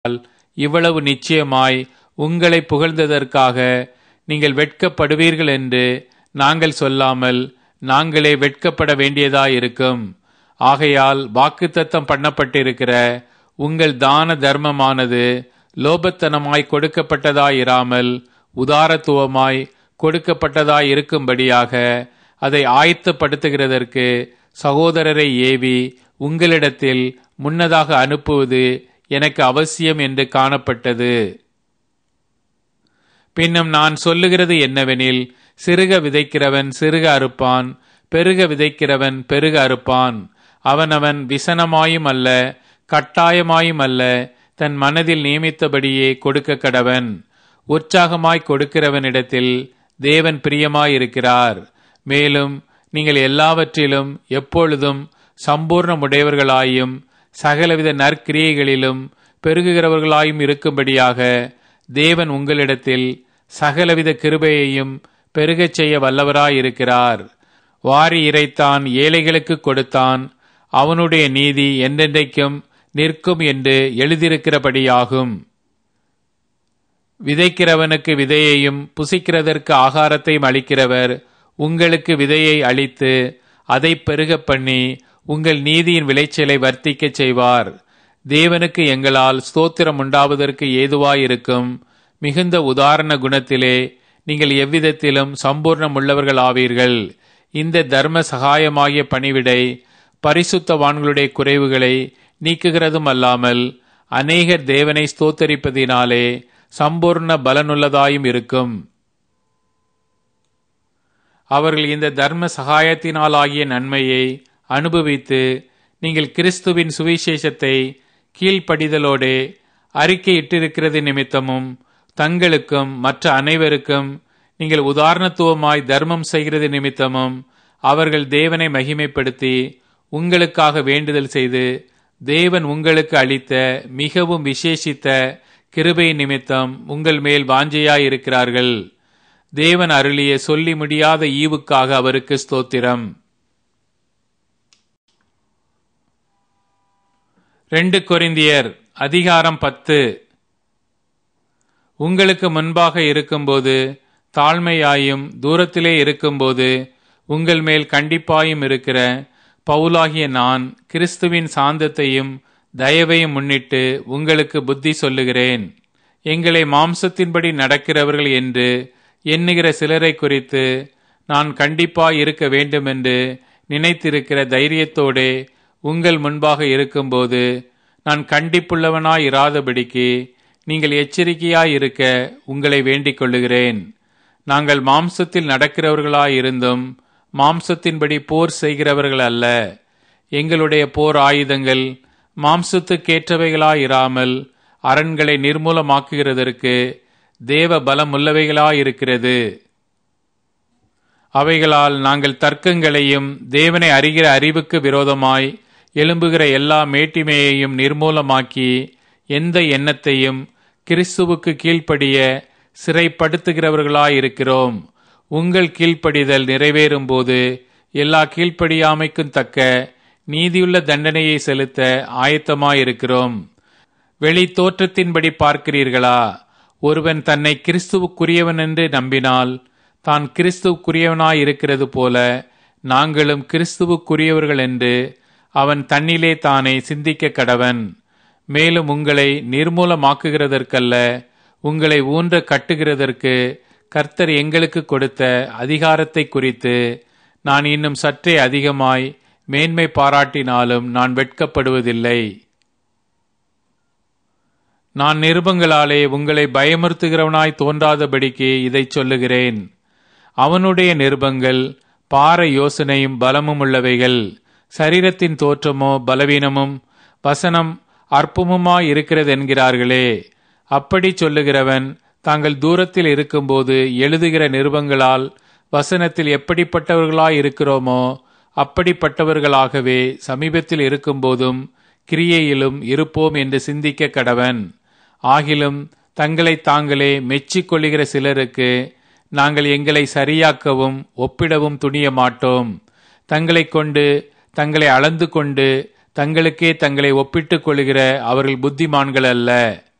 இவ்வளவு நிச்சயமாய் உங்களை புகழ்ந்ததற்காக நீங்கள் வெட்கப்படுவீர்கள் என்று நாங்கள் சொல்லாமல் நாங்களே வெட்கப்பட வேண்டியதாயிருக்கும் ஆகையால் வாக்குத்தத்தம் பண்ணப்பட்டிருக்கிற உங்கள் தான தர்மமானது லோபத்தனமாய் கொடுக்கப்பட்டதாயிராமல் உதாரத்துவமாய் கொடுக்கப்பட்டதாய் இருக்கும்படியாக அதை ஆயத்தப்படுத்துகிறதற்கு சகோதரரை ஏவி உங்களிடத்தில் முன்னதாக அனுப்புவது எனக்கு அவசியம் என்று காணப்பட்டது பின்னும் நான் சொல்லுகிறது என்னவெனில் சிறுக விதைக்கிறவன் சிறுக அறுப்பான் பெருக விதைக்கிறவன் பெருக அறுப்பான் அவனவன் விசனமாயும் அல்ல கட்டாயமாயும் அல்ல தன் மனதில் நியமித்தபடியே கொடுக்க கடவன் உற்சாகமாய் கொடுக்கிறவனிடத்தில் தேவன் பிரியமாயிருக்கிறார் மேலும் நீங்கள் எல்லாவற்றிலும் எப்பொழுதும் சம்பூர்ணமுடையவர்களாயும் சகலவித நற்கிரியைகளிலும் பெருகுகிறவர்களாயும் இருக்கும்படியாக தேவன் உங்களிடத்தில் சகலவித கிருபையையும் பெருகச் செய்ய வல்லவராயிருக்கிறார் வாரி இறைத்தான் ஏழைகளுக்கு கொடுத்தான் அவனுடைய நீதி என்றென்றைக்கும் நிற்கும் என்று எழுதியிருக்கிறபடியாகும் விதைக்கிறவனுக்கு விதையையும் புசிக்கிறதற்கு ஆகாரத்தையும் அளிக்கிறவர் உங்களுக்கு விதையை அளித்து அதை பெருகப் பண்ணி உங்கள் நீதியின் விளைச்சலை வர்த்திக்கச் செய்வார் தேவனுக்கு எங்களால் ஸ்தோத்திரம் உண்டாவதற்கு ஏதுவாயிருக்கும் மிகுந்த உதாரண குணத்திலே நீங்கள் எவ்விதத்திலும் சம்பூர்ணம் உள்ளவர்களாவீர்கள் இந்த தர்ம சகாயமாகிய பணிவிடை பரிசுத்தவான்களுடைய குறைவுகளை நீக்குகிறதும் அல்லாமல் அநேகர் தேவனை ஸ்தோத்தரிப்பதினாலே சம்பூர்ண பலனுள்ளதாயும் இருக்கும் அவர்கள் இந்த தர்ம சகாயத்தினாலாகிய நன்மையை அனுபவித்து நீங்கள் கிறிஸ்துவின் சுவிசேஷத்தை கீழ்ப்படிதலோடே அறிக்கையிட்டிருக்கிறது நிமித்தமும் தங்களுக்கும் மற்ற அனைவருக்கும் நீங்கள் உதாரணத்துவமாய் தர்மம் செய்கிறது நிமித்தமும் அவர்கள் தேவனை மகிமைப்படுத்தி உங்களுக்காக வேண்டுதல் செய்து தேவன் உங்களுக்கு அளித்த மிகவும் விசேஷித்த கிருபை நிமித்தம் உங்கள் மேல் வாஞ்சையாயிருக்கிறார்கள் தேவன் அருளிய சொல்லி முடியாத ஈவுக்காக அவருக்கு ஸ்தோத்திரம் ரெண்டு கொரிந்தியர் அதிகாரம் பத்து உங்களுக்கு முன்பாக இருக்கும்போது தாழ்மையாயும் தூரத்திலே இருக்கும்போது உங்கள் மேல் கண்டிப்பாயும் இருக்கிற பவுலாகிய நான் கிறிஸ்துவின் சாந்தத்தையும் தயவையும் முன்னிட்டு உங்களுக்கு புத்தி சொல்லுகிறேன் எங்களை மாம்சத்தின்படி நடக்கிறவர்கள் என்று எண்ணுகிற சிலரை குறித்து நான் கண்டிப்பாய் இருக்க வேண்டுமென்று நினைத்திருக்கிற தைரியத்தோடே உங்கள் முன்பாக இருக்கும்போது நான் கண்டிப்புள்ளவனாய் இராதபடிக்கு நீங்கள் எச்சரிக்கையாய் இருக்க உங்களை வேண்டிக் கொள்ளுகிறேன் நாங்கள் மாம்சத்தில் நடக்கிறவர்களாயிருந்தும் மாம்சத்தின்படி போர் செய்கிறவர்கள் அல்ல எங்களுடைய போர் ஆயுதங்கள் மாம்சத்துக்கேற்றவைகளாயிராமல் அரண்களை நிர்மூலமாக்குகிறதற்கு தேவ பலமுள்ளவைகளாயிருக்கிறது அவைகளால் நாங்கள் தர்க்கங்களையும் தேவனை அறிகிற அறிவுக்கு விரோதமாய் எழும்புகிற எல்லா மேட்டிமையையும் நிர்மூலமாக்கி எந்த எண்ணத்தையும் கிறிஸ்துவுக்கு கீழ்ப்படிய சிறைப்படுத்துகிறவர்களாயிருக்கிறோம் உங்கள் கீழ்ப்படிதல் நிறைவேறும் போது எல்லா கீழ்ப்படியாமைக்கும் தக்க நீதியுள்ள தண்டனையை செலுத்த ஆயத்தமாயிருக்கிறோம் வெளி தோற்றத்தின்படி பார்க்கிறீர்களா ஒருவன் தன்னை கிறிஸ்துவுக்குரியவன் என்று நம்பினால் தான் கிறிஸ்துவுக்குரியவனாயிருக்கிறது போல நாங்களும் கிறிஸ்துவுக்குரியவர்கள் என்று அவன் தன்னிலே தானே சிந்திக்க கடவன் மேலும் உங்களை நிர்மூலமாக்குகிறதற்கல்ல உங்களை ஊன்ற கட்டுகிறதற்கு கர்த்தர் எங்களுக்கு கொடுத்த அதிகாரத்தை குறித்து நான் இன்னும் சற்றே அதிகமாய் மேன்மை பாராட்டினாலும் நான் வெட்கப்படுவதில்லை நான் நிருபங்களாலே உங்களை பயமுறுத்துகிறவனாய் தோன்றாதபடிக்கு இதை சொல்லுகிறேன் அவனுடைய நிருபங்கள் பார யோசனையும் பலமும் உள்ளவைகள் சரீரத்தின் தோற்றமோ பலவீனமும் வசனம் அற்பமுமாய் இருக்கிறது என்கிறார்களே அப்படி சொல்லுகிறவன் தாங்கள் தூரத்தில் இருக்கும்போது எழுதுகிற நிருபங்களால் வசனத்தில் எப்படிப்பட்டவர்களாய் இருக்கிறோமோ அப்படிப்பட்டவர்களாகவே சமீபத்தில் இருக்கும்போதும் கிரியையிலும் இருப்போம் என்று சிந்திக்க கடவன் ஆகிலும் தங்களை தாங்களே மெச்சிக் கொள்ளுகிற சிலருக்கு நாங்கள் எங்களை சரியாக்கவும் ஒப்பிடவும் துணிய மாட்டோம் தங்களை கொண்டு தங்களை அளந்து கொண்டு தங்களுக்கே தங்களை ஒப்பிட்டுக் கொள்கிற அவர்கள் புத்திமான்கள் அல்ல